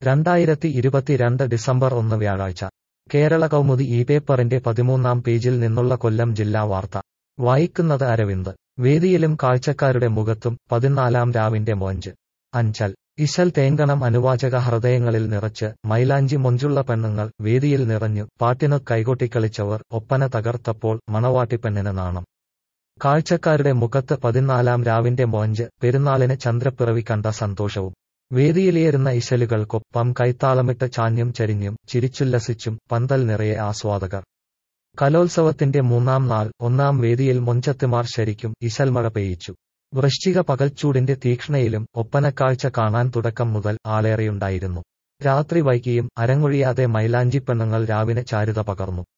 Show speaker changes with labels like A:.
A: രണ്ടായിരത്തി ഇരുപത്തിരണ്ട് ഡിസംബർ ഒന്ന് വ്യാഴാഴ്ച കേരള കൗമുദി ഈ പേപ്പറിന്റെ പതിമൂന്നാം പേജിൽ നിന്നുള്ള കൊല്ലം ജില്ലാ വാർത്ത വായിക്കുന്നത് അരവിന്ദ് വേദിയിലും കാഴ്ചക്കാരുടെ മുഖത്തും പതിനാലാം രാവിന്റെ മോഞ്ച് അഞ്ചൽ ഇശൽ തേങ്കണം അനുവാചക ഹൃദയങ്ങളിൽ നിറച്ച് മൈലാഞ്ചി മൊഞ്ചുള്ള പെണ്ണുങ്ങൾ വേദിയിൽ നിറഞ്ഞു പാട്ടിനു കൈകൊട്ടിക്കളിച്ചവർ ഒപ്പന തകർത്തപ്പോൾ മണവാട്ടിപ്പെണ്ണിന് നാണം കാഴ്ചക്കാരുടെ മുഖത്ത് പതിനാലാം രാവിന്റെ മോഞ്ച് പെരുന്നാളിന് ചന്ദ്രപ്പിറവി കണ്ട സന്തോഷവും വേദിയിലേറുന്ന ഇശലുകൾക്കൊപ്പം കൈത്താളമിട്ട് ചാഞ്ഞും ചരിഞ്ഞും ചിരിച്ചുല്ലസിച്ചും പന്തൽ നിറയെ ആസ്വാദകർ കലോത്സവത്തിന്റെ മൂന്നാം നാൾ ഒന്നാം വേദിയിൽ മൊഞ്ചത്തുമാർ ശരിക്കും ഇശൽമഴ പെയ്യിച്ചു വൃശ്ചിക പകൽച്ചൂടിന്റെ തീക്ഷ്ണയിലും ഒപ്പനക്കാഴ്ച കാണാൻ തുടക്കം മുതൽ ആളേറെയുണ്ടായിരുന്നു രാത്രി വൈകിയും അരങ്ങൊഴിയാതെ മൈലാഞ്ചി പെണ്ണുങ്ങൾ രാവിനെ ചാരുത പകർന്നു